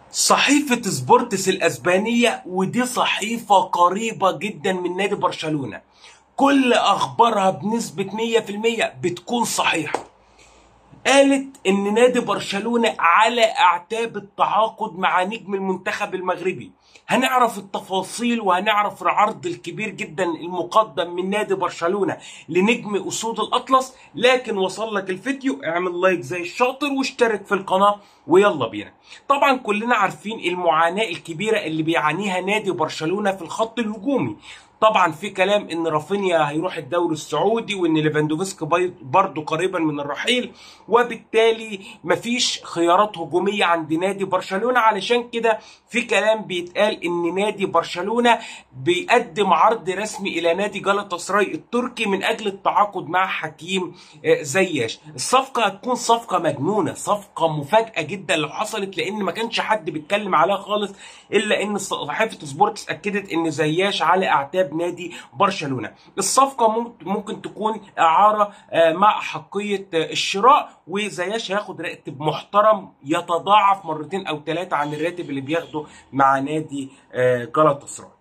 صحيفة سبورتس الأسبانية ودي صحيفة قريبة جدا من نادي برشلونة كل أخبارها بنسبة 100% بتكون صحيحة قالت ان نادي برشلونة على اعتاب التعاقد مع نجم المنتخب المغربي هنعرف التفاصيل وهنعرف العرض الكبير جدا المقدم من نادي برشلونة لنجم اسود الاطلس لكن وصل لك الفيديو اعمل لايك زي الشاطر واشترك في القناة ويلا بينا طبعا كلنا عارفين المعاناة الكبيرة اللي بيعانيها نادي برشلونة في الخط الهجومي طبعا في كلام ان رافينيا هيروح الدوري السعودي وان ليفاندوفسكي برضه قريبا من الرحيل وبالتالي مفيش خيارات هجوميه عند نادي برشلونه علشان كده في كلام بيتقال ان نادي برشلونه بيقدم عرض رسمي الى نادي جالاتا سراي التركي من اجل التعاقد مع حكيم زياش الصفقه هتكون صفقه مجنونه صفقه مفاجاه جدا لو حصلت لان ما كانش حد بيتكلم عليها خالص الا ان صحيفه سبورتس اكدت ان زياش على اعتاب نادي برشلونه الصفقه ممكن تكون اعاره مع حقيه الشراء وزياش هياخد راتب محترم يتضاعف مرتين او ثلاثه عن الراتب اللي بياخده مع نادي جالاتا سراي